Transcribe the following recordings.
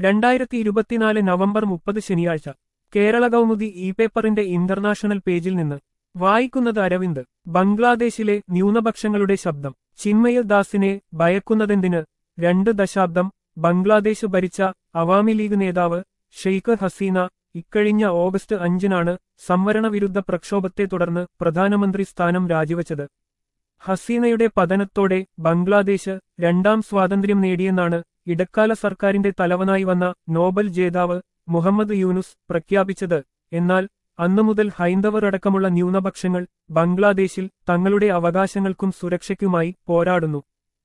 രണ്ടായിരത്തി ഇരുപത്തിനാല് നവംബർ മുപ്പത് ശനിയാഴ്ച കേരള കൗമുദി ഇ പേപ്പറിന്റെ ഇന്റർനാഷണൽ പേജിൽ നിന്ന് വായിക്കുന്നത് അരവിന്ദ് ബംഗ്ലാദേശിലെ ന്യൂനപക്ഷങ്ങളുടെ ശബ്ദം ചിന്മയ ദാസിനെ ഭയക്കുന്നതെന്തിന് രണ്ട് ദശാബ്ദം ബംഗ്ലാദേശ് ഭരിച്ച അവാമി ലീഗ് നേതാവ് ഷെയ്ഖ് ഹസീന ഇക്കഴിഞ്ഞ ഓഗസ്റ്റ് അഞ്ചിനാണ് സംവരണ വിരുദ്ധ പ്രക്ഷോഭത്തെ തുടർന്ന് പ്രധാനമന്ത്രി സ്ഥാനം രാജിവച്ചത് ഹസീനയുടെ പതനത്തോടെ ബംഗ്ലാദേശ് രണ്ടാം സ്വാതന്ത്ര്യം നേടിയെന്നാണ് ഇടക്കാല സർക്കാരിന്റെ തലവനായി വന്ന നോബൽ ജേതാവ് മുഹമ്മദ് യൂനുസ് പ്രഖ്യാപിച്ചത് എന്നാൽ അന്നുമുതൽ ഹൈന്ദവർ അടക്കമുള്ള ന്യൂനപക്ഷങ്ങൾ ബംഗ്ലാദേശിൽ തങ്ങളുടെ അവകാശങ്ങൾക്കും സുരക്ഷയ്ക്കുമായി പോരാടുന്നു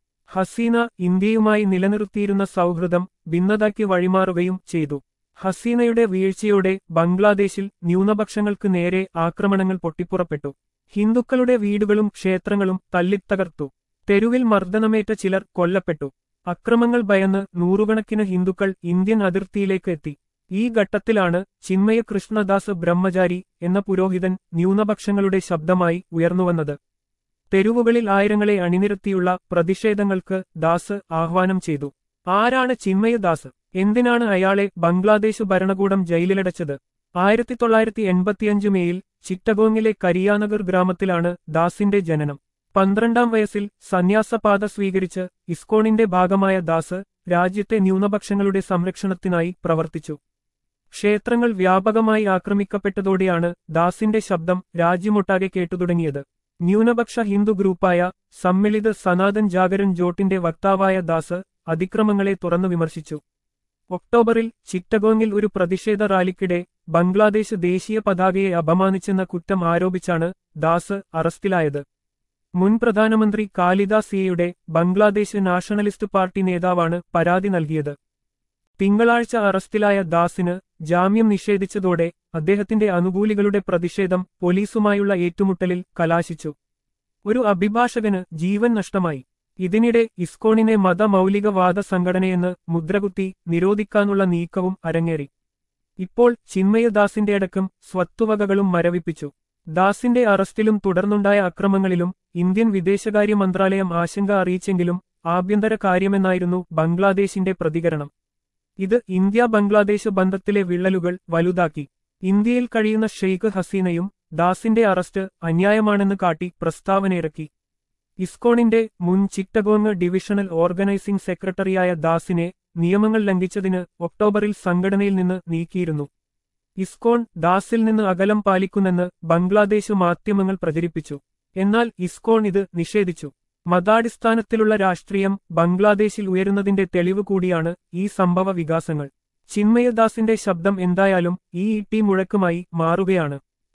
ഹസീന ഇന്ത്യയുമായി നിലനിർത്തിയിരുന്ന സൗഹൃദം ഭിന്നതയ്ക്ക് വഴിമാറുകയും ചെയ്തു ഹസീനയുടെ വീഴ്ചയോടെ ബംഗ്ലാദേശിൽ ന്യൂനപക്ഷങ്ങൾക്ക് നേരെ ആക്രമണങ്ങൾ പൊട്ടിപ്പുറപ്പെട്ടു ഹിന്ദുക്കളുടെ വീടുകളും ക്ഷേത്രങ്ങളും തല്ലിത്തകർത്തു തെരുവിൽ മർദ്ദനമേറ്റ ചിലർ കൊല്ലപ്പെട്ടു അക്രമങ്ങൾ ഭയന്ന് നൂറുകണക്കിന് ഹിന്ദുക്കൾ ഇന്ത്യൻ അതിർത്തിയിലേക്ക് എത്തി ഈ ഘട്ടത്തിലാണ് ചിന്മയ കൃഷ്ണദാസ് ബ്രഹ്മചാരി എന്ന പുരോഹിതൻ ന്യൂനപക്ഷങ്ങളുടെ ശബ്ദമായി ഉയർന്നുവന്നത് തെരുവുകളിൽ ആയിരങ്ങളെ അണിനിരത്തിയുള്ള പ്രതിഷേധങ്ങൾക്ക് ദാസ് ആഹ്വാനം ചെയ്തു ആരാണ് ചിന്മയദാസ് എന്തിനാണ് അയാളെ ബംഗ്ലാദേശ് ഭരണകൂടം ജയിലിലടച്ചത് ആയിരത്തി തൊള്ളായിരത്തി എൺപത്തിയഞ്ച് മേയിൽ ചിറ്റഗോങ്ങിലെ കരിയാനഗർ ഗ്രാമത്തിലാണ് ദാസിന്റെ ജനനം പന്ത്രണ്ടാം വയസ്സിൽ സന്യാസപാത സ്വീകരിച്ച് ഇസ്കോണിന്റെ ഭാഗമായ ദാസ് രാജ്യത്തെ ന്യൂനപക്ഷങ്ങളുടെ സംരക്ഷണത്തിനായി പ്രവർത്തിച്ചു ക്ഷേത്രങ്ങൾ വ്യാപകമായി ആക്രമിക്കപ്പെട്ടതോടെയാണ് ദാസിന്റെ ശബ്ദം രാജ്യമൊട്ടാകെ കേട്ടുതുടങ്ങിയത് ന്യൂനപക്ഷ ഹിന്ദു ഗ്രൂപ്പായ സമ്മിളിത സനാതൻ ജാഗരൻ ജോട്ടിന്റെ വക്താവായ ദാസ് അതിക്രമങ്ങളെ തുറന്നു വിമർശിച്ചു ഒക്ടോബറിൽ ചിറ്റഗോങ്ങിൽ ഒരു പ്രതിഷേധ റാലിക്കിടെ ബംഗ്ലാദേശ് ദേശീയ പതാകയെ അപമാനിച്ചെന്ന കുറ്റം ആരോപിച്ചാണ് ദാസ് അറസ്റ്റിലായത് മുൻ പ്രധാനമന്ത്രി കാലിദാസ് സിയയുടെ ബംഗ്ലാദേശ് നാഷണലിസ്റ്റ് പാർട്ടി നേതാവാണ് പരാതി നൽകിയത് തിങ്കളാഴ്ച അറസ്റ്റിലായ ദാസിന് ജാമ്യം നിഷേധിച്ചതോടെ അദ്ദേഹത്തിന്റെ അനുകൂലികളുടെ പ്രതിഷേധം പോലീസുമായുള്ള ഏറ്റുമുട്ടലിൽ കലാശിച്ചു ഒരു അഭിഭാഷകന് ജീവൻ നഷ്ടമായി ഇതിനിടെ ഇസ്കോണിനെ മതമൗലികവാദ സംഘടനയെന്ന് മുദ്രകുത്തി നിരോധിക്കാനുള്ള നീക്കവും അരങ്ങേറി ഇപ്പോൾ ചിന്മയദാസിന്റെ അടക്കം സ്വത്തുവകകളും മരവിപ്പിച്ചു ദാസിന്റെ അറസ്റ്റിലും തുടർന്നുണ്ടായ അക്രമങ്ങളിലും ഇന്ത്യൻ വിദേശകാര്യ മന്ത്രാലയം ആശങ്ക അറിയിച്ചെങ്കിലും ആഭ്യന്തര കാര്യമെന്നായിരുന്നു ബംഗ്ലാദേശിന്റെ പ്രതികരണം ഇത് ഇന്ത്യ ബംഗ്ലാദേശ് ബന്ധത്തിലെ വിള്ളലുകൾ വലുതാക്കി ഇന്ത്യയിൽ കഴിയുന്ന ഷെയ്ഖ് ഹസീനയും ദാസിന്റെ അറസ്റ്റ് അന്യായമാണെന്ന് കാട്ടി പ്രസ്താവനയിറക്കി ഇസ്കോണിന്റെ മുൻ ചിറ്റഗോങ് ഡിവിഷണൽ ഓർഗനൈസിംഗ് സെക്രട്ടറിയായ ദാസിനെ നിയമങ്ങൾ ലംഘിച്ചതിന് ഒക്ടോബറിൽ സംഘടനയിൽ നിന്ന് നീക്കിയിരുന്നു ഇസ്കോൺ ദാസിൽ നിന്ന് അകലം പാലിക്കുന്നെന്ന് ബംഗ്ലാദേശ് മാധ്യമങ്ങൾ പ്രചരിപ്പിച്ചു എന്നാൽ ഇസ്കോൺ ഇത് നിഷേധിച്ചു മതാടിസ്ഥാനത്തിലുള്ള രാഷ്ട്രീയം ബംഗ്ലാദേശിൽ ഉയരുന്നതിന്റെ തെളിവ് കൂടിയാണ് ഈ സംഭവ വികാസങ്ങൾ ചിന്മയദാസിന്റെ ശബ്ദം എന്തായാലും ഈ ഇട്ടി മുഴക്കുമായി മാറുകയാണ്